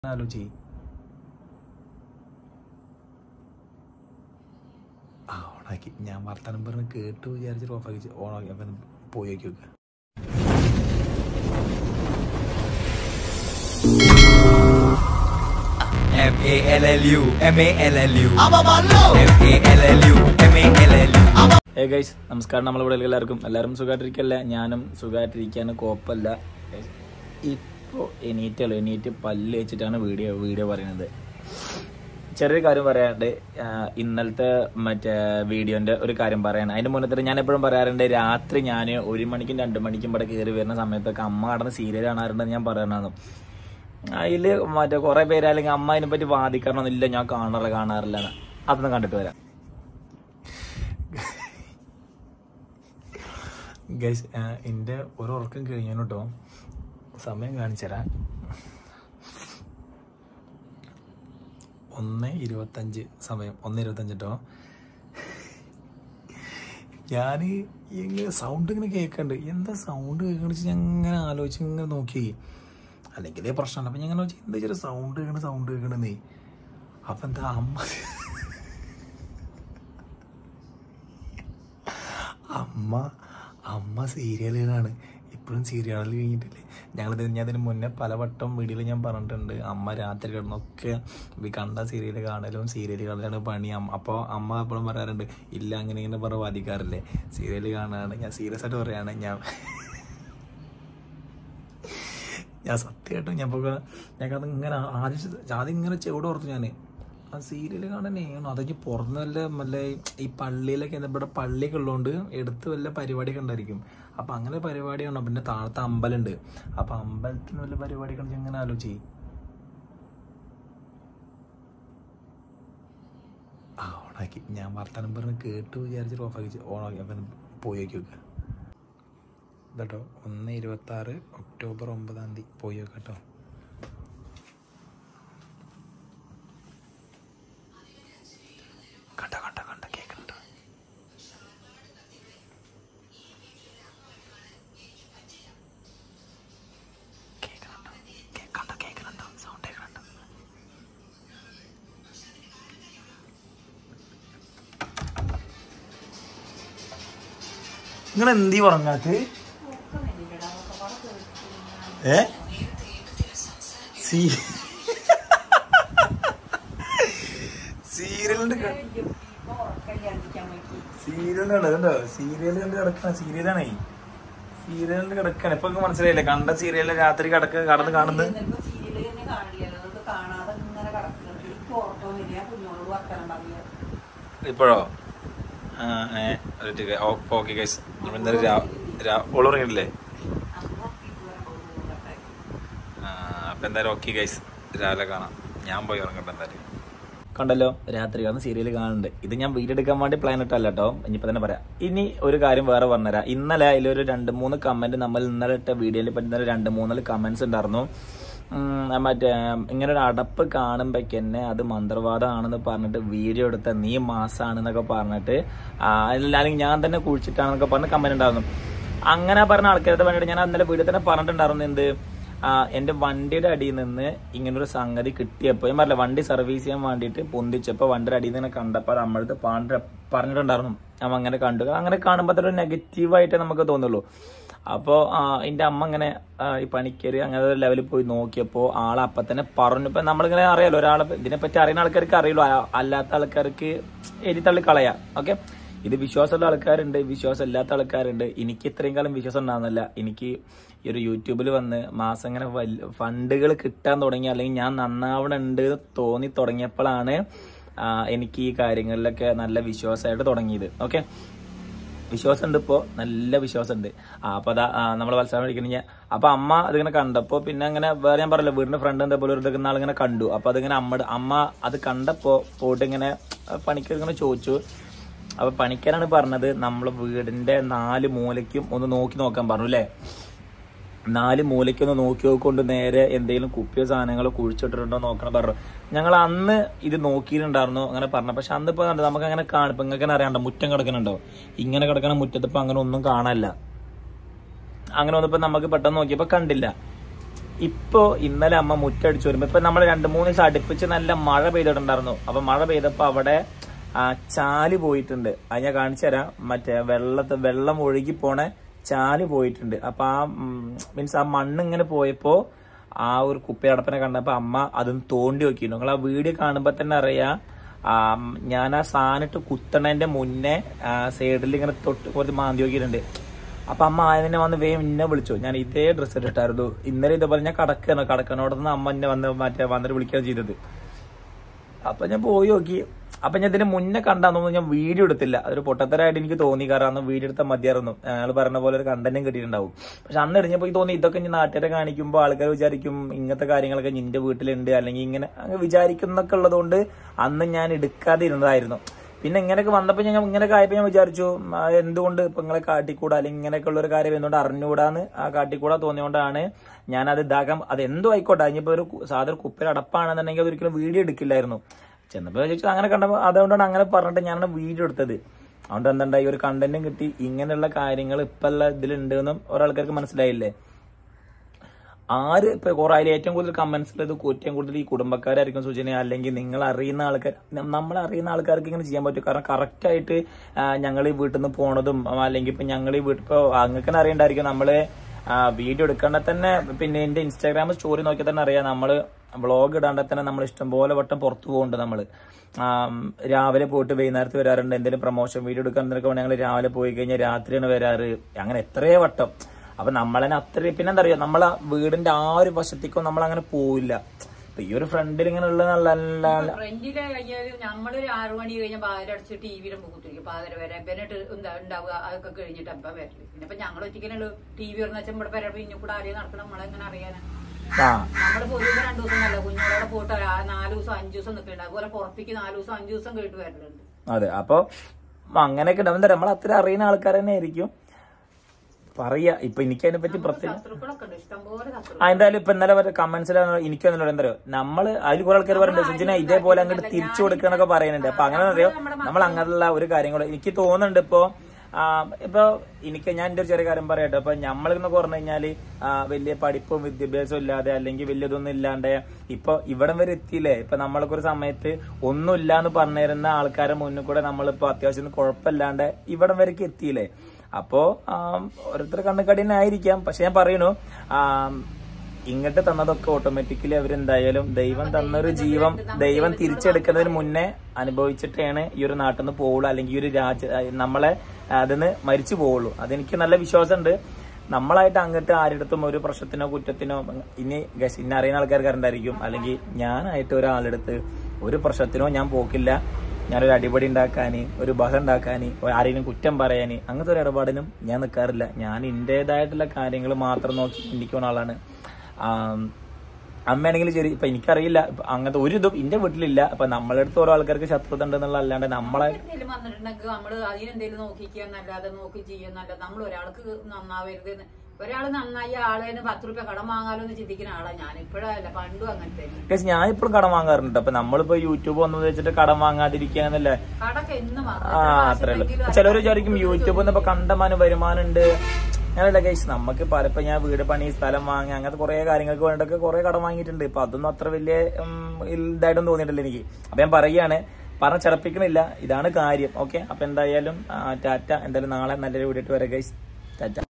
ആലോചി ആ ഓണാക്കി ഞാൻ വർത്തമാനം പറഞ്ഞ് കേട്ടു വിചാരിച്ചിട്ട് ഓഫാക്കി ഓണാക്കി അപ്പം പോയി നോക്കി നോക്കുക M A L L U M A L L U M A L L U M A L L U ഏ ഗൈസ് നമസ്കാരം നമ്മളിവിടെ എല്ലാവർക്കും എല്ലാവരും സുഖമായിട്ടിരിക്കല്ല ഞാനും സുഖമായിട്ടിരിക്കാൻ കോപ്പല്ല ഇപ്പോൾ എണീറ്റുള്ളൂ എണീറ്റ് പല്ല് വെച്ചിട്ടാണ് വീഡിയോ വീഡിയോ പറയുന്നത് ചെറിയൊരു കാര്യം പറയാനുണ്ട് ആ, ഇന്നലത്തെ മറ്റേ വീഡിയോന്റെ ഒരു കാര്യം പറയാൻ അതിന്റെ മുന്നത്തെ ഞാൻ എപ്പോഴും പറയാറുണ്ട് രാത്രി ഞാൻ ഒരു മണിക്കും രണ്ട് മണിക്കും ഇവിടെ കയറി വരുന്ന സമയത്തൊക്കെ അമ്മ കടന്ന് സീരിയൽ കാണാറുണ്ടെന്ന് ഞാൻ പറയാനാണ് അതില് മറ്റേ കുറെ പേര് അല്ലെങ്കിൽ അമ്മ അതിനെ പറ്റി വാദിക്കാറൊന്നുമില്ല ഞാൻ കാണാറില്ല കാണാറില്ല എന്ന്. അതൊന്ന് കണ്ടിട്ട് വരാം ഗൈസ് എൻ്റെ ഒരു ഉറക്കം കഴിഞ്ഞു കേട്ടോ സമയം കാണിച്ചുതരാം ഒന്ന് ഇരുപത്തഞ്ച് സമയം ഒന്ന് ഇരുപത്തഞ്ച് കേട്ടോ ഞാൻ ഇങ്ങനെ സൗണ്ട് ഇങ്ങനെ കേൾക്കണ്ട് എന്താ സൗണ്ട് കേൾക്കണെന്ന് വെച്ച് ഞാൻ ഇങ്ങനെ ആലോചിച്ച് ഇങ്ങനെ നോക്കി അല്ലെങ്കിൽ ഇതേ പ്രശ്നമല്ല അപ്പം ഞാൻ ഇങ്ങനെ വെച്ചാൽ എന്താ ചെറിയ സൗണ്ട് കേൾക്കണ സൗണ്ട് കേൾക്കണെന്നേ അപ്പം എന്താ അമ്മ അമ്മ അമ്മ സീരിയലുകളാണ് ഇപ്പോഴും സീരിയലുകൾ കഴിഞ്ഞിട്ടില്ലേ ഞങ്ങൾ ഞാൻ അതിന് മുന്നേ പലവട്ടം വീഡിയോയിൽ ഞാൻ പറഞ്ഞിട്ടുണ്ട് അമ്മ രാത്രി കിടന്നൊക്കെ ഈ കണ്ട സീരിയൽ കാണലും സീരിയൽ കാണലാണ് പണി അമ്മ അപ്പോൾ അമ്മ എപ്പോഴും പറയാറുണ്ട് ഇല്ല അങ്ങനെ ഇങ്ങനെ പറഞ്ഞ് വാദിക്കാറില്ലേ സീരിയൽ കാണാണ് ഞാൻ സീരിയസ് ആയിട്ട് പറയാണ് ഞാൻ ഞാൻ സത്യമായിട്ടും ഞാൻ ഇപ്പോൾ ഞങ്ങൾക്ക് ഇങ്ങനെ ആദ്യം ആദ്യം ഇങ്ങനെ ചെവിടെ ഓർത്തു ഞാൻ ആ സീരിയൽ കാണാനാണ് അതൊക്കെ പുറന്നല്ല വല്ല ഈ പള്ളിയിലൊക്കെ എന്താ ഇവിടെ പള്ളിയൊക്കെ ഉള്ളതുകൊണ്ട് എടുത്ത് വല്ല പരിപാടിയൊക്കെ ഉണ്ടായിരിക്കും അപ്പം അങ്ങനെ പരിപാടി കാണാം പിന്നെ താഴത്തെ അമ്പലമുണ്ട് അപ്പം അമ്പലത്തിന് വല്ല പരിപാടി കണ്ട് ഇങ്ങനെ ആലോചിച്ച് ആ ഓണാക്കി ഞാൻ വർത്തമാനം പറഞ്ഞ് കേട്ടു വിചാരിച്ചിട്ട് ഓഫാക്കി ഓണാക്കി അപ്പം പോയി നോക്കി നോക്കുക ഇതാട്ടോ ഒന്ന് ഇരുപത്തി ആറ് ഒക്ടോബർ ഒമ്പതാം തീയതി പോയി നോക്കാം കേട്ടോ കണ്ട കണ്ട കണ്ട കേൾക്കുന്നുണ്ട് കേൾക്കുന്നുണ്ടോ കേൾക്കണ്ടോ കേൾക്കുന്നുണ്ടോ സൗണ്ട് കേൾക്കുന്നുണ്ടോ നിങ്ങൾ എന്തി പറഞ്ഞാക്ക് ഏ സീ സീരിയലിന്റെ സീരിയലിന്റെ കണ്ടോ സീരിയൽ കണ്ട് കിടക്കണ സീരിയലാണേ സീരിയലിന്റെ കിടക്കാണ് ഇപ്പൊ ഇങ്ങ് മനസ്സിലായില്ലേ കണ്ട സീരിയലിൽ രാത്രി കിടക്ക കടന്ന് കാണുന്നത് ഇപ്പോഴോ ആ ഏ ഓക്കെ ഗൈസ് ഇന്നലെ ഓൾ ഉറങ്ങിയിട്ടില്ലേ അപ്പൊ എന്തായാലും ഓക്കെ ഗൈസ് രാവിലെ കാണാം ഞാൻ പോയി ഉറങ്ങട്ടെ എന്തായാലും കണ്ടല്ലോ രാത്രി വന്ന് സീരിയൽ കാണുന്നുണ്ട് ഇത് ഞാൻ വീഡിയോ എടുക്കാൻ വേണ്ടി പ്ലാൻ ഇട്ടല്ല കേട്ടോ ഇനിയിപ്പോ തന്നെ പറയാം ഇനി ഒരു കാര്യം വേറെ പറഞ്ഞുതരാം ഇന്നലെ അതിലൊരു രണ്ട് മൂന്ന് കമന്റ് നമ്മൾ ഇന്നലെ ഇട്ട വീഡിയോയിൽ പറ്റി ഇന്നലെ രണ്ട് മൂന്നാല് കമന്റ്സ് ഉണ്ടായിരുന്നു ഉം, മറ്റേ ഇങ്ങനെ ഒരു അടപ്പ് കാണുമ്പോഴേക്ക് തന്നെ അത് മന്ത്രവാദമാണെന്ന് പറഞ്ഞിട്ട് വീഡിയോ എടുത്ത നീ മാസാണെന്നൊക്കെ പറഞ്ഞിട്ട് ആ, അല്ലെങ്കിൽ ഞാൻ തന്നെ കുഴിച്ചിട്ടാണെന്നൊക്കെ പറഞ്ഞ് കമന്റ് ഉണ്ടായിരുന്നു അങ്ങനെ പറഞ്ഞ ആൾക്കാരുടെ വേണ്ടിയിട്ട് ഞാൻ അന്നലെ വീഡിയോ തന്നെ പറഞ്ഞിട്ടുണ്ടായിരുന്നു എന്ത് ആ, എന്റെ വണ്ടിയുടെ അടിയിൽ നിന്ന് ഇങ്ങനൊരു സംഗതി കിട്ടിയപ്പോൾ ഞാൻ പറഞ്ഞില്ല വണ്ടി സർവീസ് ചെയ്യാൻ വേണ്ടിയിട്ട് പൊന്തിച്ചപ്പോൾ വണ്ടിയുടെ അടിയിൽ നിന്ന് കണ്ടപ്പോൾ അത് നമ്മളടുത്ത് പാണ്ട് പറഞ്ഞിട്ടുണ്ടായിരുന്നു നമ്മ അങ്ങനെ കണ്ടു അങ്ങനെ കാണുമ്പോൾ അതൊരു നെഗറ്റീവായിട്ടേ നമുക്ക് തോന്നുള്ളൂ അപ്പോൾ എൻ്റെ അമ്മ ഇങ്ങനെ ആ, ഈ പണിക്കര് അങ്ങനെ ഒരു ലെവലിൽ പോയി നോക്കിയപ്പോൾ ആളെ അപ്പം തന്നെ പറഞ്ഞു ഇപ്പം നമ്മളിങ്ങനെ അറിയാലോ ഒരാളെ ഇതിനെപ്പറ്റി അറിയുന്ന ആൾക്കാർക്ക് അറിയുള്ളൂ ആ- അല്ലാത്ത ആൾക്കാർക്ക് എഴുത്തള്ളി കളയാം ഓക്കെ ഇത് വിശ്വാസമുള്ള ആൾക്കാരുണ്ട് വിശ്വാസം ഇല്ലാത്ത ആൾക്കാരുണ്ട് എനിക്ക് ഇത്രയും കാലം വിശ്വാസം ഉണ്ടാകുന്നില്ല എനിക്ക് ഈ ഒരു യൂട്യൂബിൽ വന്ന് മാസം ഇങ്ങനെ ഫണ്ടുകൾ കിട്ടാൻ തുടങ്ങി അല്ലെങ്കിൽ ഞാൻ നന്നാവണുണ്ട് എന്ന് തോന്നി തുടങ്ങിയപ്പോഴാണ് ആ, എനിക്ക് ഈ കാര്യങ്ങളിലൊക്കെ നല്ല വിശ്വാസമായിട്ട് തുടങ്ങിയത് ഓക്കെ വിശ്വാസം ഉണ്ട് ഇപ്പോ നല്ല വിശ്വാസം ഉണ്ട് ആ അപ്പൊ അതാ നമ്മൾ മത്സരം പഠിക്കണ അപ്പൊ അമ്മ അതിങ്ങനെ കണ്ടപ്പോ പിന്നെ അങ്ങനെ വേറെ ഞാൻ പറയല്ലോ വീടിന്റെ ഫ്രണ്ട് എന്താ പോലെ ഒരു ആളിങ്ങനെ കണ്ടു അപ്പൊ അതിങ്ങനെ അമ്മ അമ്മ അത് കണ്ടപ്പോ പോയിട്ട് ഇങ്ങനെ പണിക്കർ ഇങ്ങനെ ചോദിച്ചു അപ്പൊ പണിക്കാരാണ് പറഞ്ഞത് നമ്മളെ വീടിന്റെ നാല് മൂലയ്ക്കും ഒന്ന് നോക്കി നോക്കാൻ പറഞ്ഞു അല്ലേ നാല് മൂലയ്ക്കൊന്ന് നോക്കി നോക്കൊണ്ട് നേരെ എന്തെങ്കിലും കുപ്പിയോ സാധനങ്ങളോ കുഴിച്ചിട്ടിട്ടുണ്ടോ നോക്കണം പറഞ്ഞു ഞങ്ങൾ അന്ന് ഇത് നോക്കിയിട്ടുണ്ടായിരുന്നു അങ്ങനെ പറഞ്ഞു പക്ഷെ അന്ന് ഇപ്പൊ കണ്ടോ നമുക്ക് അങ്ങനെ കാണും ഇപ്പൊ നിങ്ങൾക്ക് അറിയാണ്ടോ മുറ്റം കിടക്കണുണ്ടോ ഇങ്ങനെ കിടക്കണ മുറ്റത്ത് ഇപ്പൊ അങ്ങനെ ഒന്നും കാണാനില്ല അങ്ങനെ വന്നപ്പോ നമുക്ക് പെട്ടെന്ന് നോക്കിയപ്പോ കണ്ടില്ല ഇപ്പോ ഇന്നലെ അമ്മ മുറ്റടിച്ചു വരുമ്പോ ഇപ്പൊ നമ്മൾ രണ്ട് മൂന്ന് ദിവസം അടുപ്പിച്ച് നല്ല മഴ പെയ്തിട്ടുണ്ടായിരുന്നു അപ്പൊ മഴ പെയ്തപ്പോ അവിടെ ആ ചാല് പോയിട്ടുണ്ട് അത് ഞാൻ കാണിച്ചു തരാം മറ്റേ വെള്ളത്തെ വെള്ളം ഒഴുകി പോണ ചാല് പോയിട്ടുണ്ട് അപ്പൊ ആ മീൻസ് ആ മണ്ണ് ഇങ്ങനെ പോയപ്പോ ആ ഒരു കുപ്പിയടപ്പനെ കണ്ടപ്പോ അമ്മ അതും തോണ്ടി നോക്കിയിരുന്നു നിങ്ങൾ ആ വീഡിയോ കാണുമ്പോ തന്നെ അറിയാം ആ, ഞാൻ ആ സാധനമിട്ട് കുത്തണേന്റെ മുന്നേ സൈഡിൽ ഇങ്ങനെ തൊട്ട് കുറച്ച് മാന്തി നോക്കിയിട്ടുണ്ട് അപ്പൊ അമ്മ ആയതിനെ വന്ന് വേഗം എന്നെ വിളിച്ചു ഞാൻ ഇതേ ഡ്രസ്സ് ഇട്ടിട്ടായിരുന്നു ഇന്നലെ ഇതേപോലെ ഞാൻ കടക്കണം കടക്കണോടെ നിന്ന് അമ്മ എന്നെ വന്ന് മറ്റേ വന്നിട്ട് വിളിക്കുകയാണ് ചെയ്തത് അപ്പൊ ഞാൻ പോയി നോക്കി അപ്പൊ ഞാൻ ഇതിന് മുന്നേ കണ്ടാന്ന് തോന്നുന്നു ഞാൻ വീഡിയോ എടുത്തില്ല അതൊരു പൊട്ടത്തരായിട്ട് എനിക്ക് തോന്നി കാരണം അന്ന് വീഡിയോ എടുത്താൽ മതിയായിരുന്നു ഞങ്ങൾ പറഞ്ഞ പോലെ ഒരു കണ്ടന്റും കിട്ടിയിട്ടുണ്ടാവും പക്ഷെ അന്ന് എറിഞ്ഞപ്പോ എനിക്ക് തോന്നി ഇതൊക്കെ ഞാൻ നാട്ടുകാരെ കാണിക്കുമ്പോൾ ആൾക്കാർ വിചാരിക്കും ഇങ്ങനത്തെ കാര്യങ്ങളൊക്കെ നിന്റെ വീട്ടിലുണ്ട് അല്ലെങ്കിൽ ഇങ്ങനെ അങ്ങ് വിചാരിക്കുന്നൊക്കെ ഉള്ളതുകൊണ്ട് അന്ന് ഞാൻ എടുക്കാതെ ഇരുന്നതായിരുന്നു പിന്നെ ഇങ്ങനെയൊക്കെ വന്നപ്പോൾ ഞാൻ ഇങ്ങനെയൊക്കെ ആയപ്പോൾ ഞാൻ വിചാരിച്ചു ആ, എന്തുകൊണ്ട് ഇപ്പൊ നിങ്ങളെ കാട്ടിക്കൂടാ അല്ലെങ്കിൽ ഇങ്ങനെയൊക്കെ ഉള്ള ഒരു കാര്യം എന്തുകൊണ്ട് അറിഞ്ഞുകൂടാന്ന് ആ കാട്ടിക്കൂടാ തോന്നിയോണ്ടാണ് ഞാനത് ഇതാക്കാൻ അത് എന്തോ ആയിക്കോട്ടെ ഇനിയിപ്പോ ഒരു കു- സാധാരണ കുപ്പിയിൽ അടപ്പാണെന്നുണ്ടെങ്കിൽ അതൊരിക്കലും വീഡിയോ എടുക്കില്ലായിരുന്നു ചെന്നപ്പോൾ ചോദിച്ചു അങ്ങനെ കണ്ടപ്പോൾ അതുകൊണ്ടാണ് അങ്ങനെ പറഞ്ഞിട്ട് ഞാനാണ് വീഡിയോ എടുത്തത് അതുകൊണ്ട് എന്തുണ്ടായി ഒരു കണ്ടന്റും കിട്ടി ഇങ്ങനെയുള്ള കാര്യങ്ങൾ ഇപ്പല്ല ഇതിലുണ്ട് എന്നും ഒരാൾക്കാർക്ക് മനസ്സിലായില്ലേ ആര് ഇപ്പൊ കുറെ അതിൽ ഏറ്റവും കൂടുതൽ കമന്റ്സ് ഉള്ളത് ഏറ്റവും കൂടുതൽ ഈ കുടുംബക്കാരായിരിക്കും സൂചന അല്ലെങ്കിൽ നിങ്ങൾ അറിയുന്ന ആൾക്കാർ നമ്മൾ അറിയുന്ന ആൾക്കാർക്ക് ഇങ്ങനെ ചെയ്യാൻ പറ്റും കാരണം കറക്റ്റ് ആയിട്ട് ഞങ്ങൾ ഈ വീട്ടിൽ നിന്ന് പോണതും ആ, അല്ലെങ്കിൽ ഇപ്പൊ ഞങ്ങൾ ഈ വീട്ടിൽ ഇപ്പൊ അങ്ങനെ അറിയണ്ടായിരിക്കും നമ്മള് വീഡിയോ എടുക്കേണ്ട തന്നെ പിന്നെ എന്റെ ഇൻസ്റ്റാഗ്രാം സ്റ്റോറി നോക്കിയാൽ തന്നെ അറിയാം നമ്മള് വ്ളോഗ് ഇടാണ്ട് തന്നെ നമ്മൾ ഇഷ്ടംപോലെ വട്ടം പുറത്തു പോകുന്നുണ്ട് നമ്മള് ആം, രാവിലെ പോയിട്ട് വൈകുന്നേരത്ത് വരാറുണ്ട് എന്തെങ്കിലും പ്രൊമോഷൻ വീഡിയോ എടുക്കാൻ എന്തൊക്കെ ഞങ്ങൾ രാവിലെ പോയി കഴിഞ്ഞാൽ രാത്രിയാണ് വരാറ് അങ്ങനെ എത്രയോ വട്ടം അപ്പൊ നമ്മളതിനെ അത്ര പിന്നെ എന്താ പറയാ നമ്മളെ വീടിന്റെ ആ ഒരു വശത്തേക്കും നമ്മൾ അങ്ങനെ പോവില്ല ഇപ്പൊ ഈ ഒരു ഫ്രണ്ടിൽ ഇങ്ങനെ ഉള്ള നല്ല നല്ല ഫ്രണ്ടിലെ കഴിഞ്ഞാല് നമ്മളൊരു ആറു മണി കഴിഞ്ഞാൽ പാതിരടിച്ച് ടി വിയിലും കുത്തിരിക്കും പാതിര വരെ എന്നിട്ട് എന്താ ഉണ്ടാവുക അതൊക്കെ കഴിഞ്ഞിട്ട് അപ്പം വരല് പിന്നെ ഇപ്പൊ ഞങ്ങൾ ഒറ്റയ്ക്കല്ലോ ടി വി പറഞ്ഞ വെച്ചാൽ ഇവിടെ വരെ പിന്നെ കൂടെ ആരെയും നടക്കണം നമ്മളെങ്ങനെ അറിയാനാ ആ നമ്മള് പൊതുവെ രണ്ടു ദിവസം നല്ല കുഞ്ഞോടെ പോയിട്ട് ഒരു ആ- നാല് ദിവസം അഞ്ചു ദിവസം നിൽക്കുന്നുണ്ട് അതുപോലെ പുറത്തേക്ക് നാല് ദിവസം അഞ്ചു ദിവസം കേട്ട് വരലുണ്ട് അതെ അപ്പൊ അങ്ങനെയൊക്കെ ഉണ്ടാവും എന്താ നമ്മൾ അത്ര അറിയുന്ന ആൾക്കാർ തന്നെ ആയിരിക്കും പറയാ ഇപ്പൊ എനിക്ക് അതിനെ പറ്റി പ്രത്യേകം ശത്രുക്കളൊക്കെ ഉണ്ട് ഇഷ്ടംപോലെ ശത്രു ആ എന്തായാലും ഇപ്പൊ ഇന്നലെ വരെ കമന്റ്സിൽ എനിക്ക് എന്നോട് എന്താ പറയുക നമ്മള് അതിൽ കുറെ ആൾക്കാർ പറയുന്നുണ്ട് സുജിന ഇതേപോലെ അങ്ങോട്ട് തിരിച്ചു കൊടുക്കണൊക്കെ പറയുന്നുണ്ട് അപ്പൊ അങ്ങനെ അറിയോ നമ്മൾ അങ്ങനെയുള്ള ഒരു കാര്യങ്ങൾ എനിക്ക് തോന്നുന്നുണ്ട് ഇപ്പോ ആ, ഇപ്പൊ എനിക്ക് ഞാൻ എന്റെ ഒരു ചെറിയ കാര്യം പറയട്ടെ ഇപ്പൊ നമ്മളിന്ന് പറഞ്ഞു കഴിഞ്ഞാല് ആ, വലിയ പഠിപ്പും വിദ്യാഭ്യാസവും ഇല്ലാതെ അല്ലെങ്കിൽ വലിയതൊന്നും ഇല്ലാണ്ട് ഇപ്പൊ ഇവിടം വരെ എത്തിയില്ലേ ഇപ്പൊ നമ്മളൊക്കെ ഒരു സമയത്ത് ഒന്നുമില്ല എന്ന് പറഞ്ഞിരുന്ന ആൾക്കാരെ മുന്നിൽ കൂടെ നമ്മളിപ്പോ അത്യാവശ്യം കുഴപ്പമില്ലാണ്ട് ഇവിടം വരേക്ക് എത്തിയില്ലേ അപ്പോ ആം, ഓരോരുത്തർ കണ്ണുകടിനെ ആയിരിക്കാം പക്ഷെ ഞാൻ പറയുന്നു ആം, ഇങ്ങോട്ട് തന്നതൊക്കെ ഓട്ടോമാറ്റിക്കലി അവരെന്തായാലും ദൈവം തന്നൊരു ജീവൻ ദൈവം തിരിച്ചെടുക്കുന്നതിന് മുന്നേ അനുഭവിച്ചിട്ടാണ് ഈ ഒരു നാട്ടിൽ നിന്ന് പോവുള്ളൂ അല്ലെങ്കിൽ ഈ ഒരു രാജ്യ നമ്മളെ അതിന് മരിച്ചു പോവുള്ളൂ അതെനിക്ക് നല്ല വിശ്വാസമുണ്ട് നമ്മളായിട്ട് അങ്ങോട്ട് ആരുടെടുത്തും ഒരു പ്രശ്നത്തിനോ കുറ്റത്തിനോ ഇനി ഗസ് ഇന്നെ അറിയുന്ന ആൾക്കാർക്ക് അറിയണ്ടായിരിക്കും അല്ലെങ്കിൽ ഞാനായിട്ട് ഒരാളെടുത്ത് ഒരു പ്രശ്നത്തിനോ ഞാൻ പോക്കില്ല ഞാനൊരു അടിപൊളി ഉണ്ടാക്കാൻ ഒരു ബഹ ഉണ്ടാക്കാൻ ആരെങ്കിലും കുറ്റം പറയാൻ അങ്ങനത്തെ ഒരു ഇടപാടിനും ഞാൻ നിൽക്കാറില്ല ഞാൻ എൻ്റെതായിട്ടുള്ള കാര്യങ്ങൾ മാത്രം നോക്കി ചിന്തിക്കുന്ന ആളാണ് ആം, അമ്മയാണെങ്കിൽ ശരി ഇപ്പൊ എനിക്കറിയില്ല ഇപ്പൊ അങ്ങനത്തെ ഒരു ഇതും എന്റെ വീട്ടിലില്ല അപ്പൊ നമ്മളെ അടുത്ത് ഓരോ ആൾക്കാർക്ക് ശത്രുത ഉണ്ടെന്നുള്ള അല്ലാണ്ട് നമ്മളെ എന്തെങ്കിലും വന്നിട്ടുണ്ടെങ്കിൽ നമ്മള് അതിനെന്തെങ്കിലും നോക്കിക്കുക എന്നല്ലാതെ നോക്കി ചെയ്യുന്നല്ല നമ്മൾ ഒരാൾക്ക് നന്നാവരുത് ഒരാൾ നന്നായി ആളേന്ന് പത്ത് റുപ്യ കടം വാങ്ങാലോ എന്ന് ചിന്തിക്കുന്ന ആളാ ഞാൻ ഇപ്പോഴല്ല പണ്ടും അങ്ങനെ തന്നെ പക്ഷെ ഞാൻ ഇപ്പോഴും കടം വാങ്ങാറുണ്ട് അപ്പൊ നമ്മളിപ്പോ യൂട്യൂബ് വന്നത് വെച്ചിട്ട് കടം വാങ്ങാതിരിക്കുക എന്നല്ലേ കടക്ക് എന്നും ആ അത്രേ ഉള്ളൂ ചിലർ വിചാരിക്കും യൂട്യൂബിൽ നിന്ന് ഇപ്പൊ കണ്ടമാനം വരുമാനം ഉണ്ട് അങ്ങനെയല്ല ഗൈസ് നമുക്ക് പലപ്പോ ഞാൻ വീട് പണി സ്ഥലം വാങ്ങി അങ്ങനത്തെ കുറെ കാര്യങ്ങൾക്ക് വേണ്ടിയൊക്കെ കുറെ കടം വാങ്ങിയിട്ടുണ്ട് ഇപ്പൊ അതൊന്നും അത്ര വലിയ ഉം, ഇതായിട്ടൊന്നും തോന്നിയിട്ടില്ല എനിക്ക് അപ്പൊ ഞാൻ പറയുകയാണ് പറഞ്ഞ ചിറപ്പിക്കണില്ല ഇതാണ് കാര്യം ഓക്കെ അപ്പൊ എന്തായാലും ആ, ടാറ്റ എന്തായാലും നാളെ നല്ലൊരു വീഡിയോ വരെ ഗൈസ് ടാറ്റ